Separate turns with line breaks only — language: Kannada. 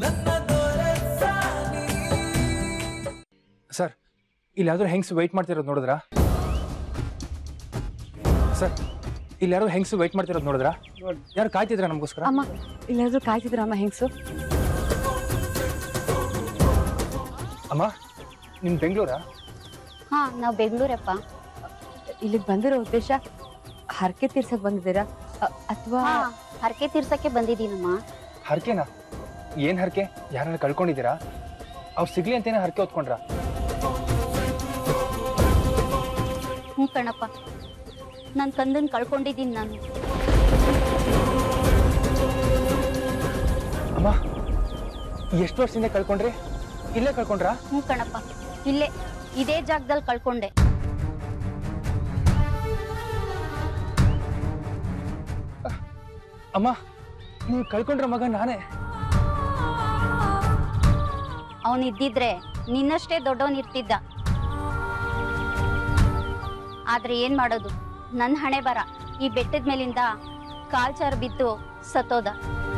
ಸರ್ ಇಲ್ಲಿ ಯಾವ್ದಾದ್ರು ಹೆಂಗ್ಸ್ ವೆಯ್ಟ್ ಮಾಡ್ತಿರೋದು ನೋಡಿದ್ರಾ ಸರ್ ಇಲ್ಲಿ ಯಾರೋ ಹೆಂಗ್ಸ್ ವೆಯ್ಟ್ ಮಾಡ್ತಿರೋದು ನೋಡಿದ್ರಾ ಯಾರು ಕಾಯ್ತಿದ್ರ ನಮಗೋಸ್ಕರ
ಅಮ್ಮ ಇಲ್ಲಾದ್ರೂ ಕಾಯ್ತಿದ್ರ ಅಮ್ಮ ಹೆಂಗ್ಸು
ಅಮ್ಮ ನಿಮ್ ಬೆಂಗಳೂರಾ
ಹಾ ನಾವ್ ಬೆಂಗಳೂರಪ್ಪ
ಇಲ್ಲಿಗೆ ಬಂದಿರೋ ಉದ್ದೇಶ ಹರಕೆ ತೀರ್ಸಕ್ ಬಂದಿದ್ದೀರಾ ಅಥವಾ
ಹಾ ಹರಕೆ ತೀರ್ಸಕ್ಕೆ ಬಂದಿದ್ದೀನಮ್ಮ
ಹರಕೆನಾ ಏನ್ ಹರಕೆ ಯಾರನ್ನ ಕಳ್ಕೊಂಡಿದ್ದೀರಾ ಅವ್ರು ಸಿಗ್ಲಿ ಅಂತೇನೆ ಹರಕೆ ಹೊತ್ಕೊಂಡ್ರ
ಹ್ಞೂ ಕಣಪ್ಪ ನನ್ ಕಂದನ್ ಕಳ್ಕೊಂಡಿದ್ದೀನಿ ನಾನು
ಅಮ್ಮ ಎಷ್ಟು ವರ್ಷದಿಂದ ಕಳ್ಕೊಂಡ್ರಿ ಇಲ್ಲೇ ಕಳ್ಕೊಂಡ್ರಾ
ಹ್ಞೂ ಕಣಪ್ಪ ಇಲ್ಲೇ ಇದೇ ಜಾಗದಲ್ಲಿ ಕಳ್ಕೊಂಡೆ
ಅಮ್ಮ ನೀವು ಕಳ್ಕೊಂಡ್ರ ಮಗ ನಾನೇ
ಅವನ್ ಇದ್ದಿದ್ರೆ ನಿನ್ನಷ್ಟೇ ದೊಡ್ಡವನ್ ಇರ್ತಿದ್ದ ಆದ್ರೆ ಏನ್ ಮಾಡೋದು ನನ್ ಹಣೆ ಬರ ಈ ಬೆಟ್ಟದ ಮೇಲಿಂದ ಕಾಲ್ಚಾರ್ ಬಿದ್ದು ಸತ್ತೋದ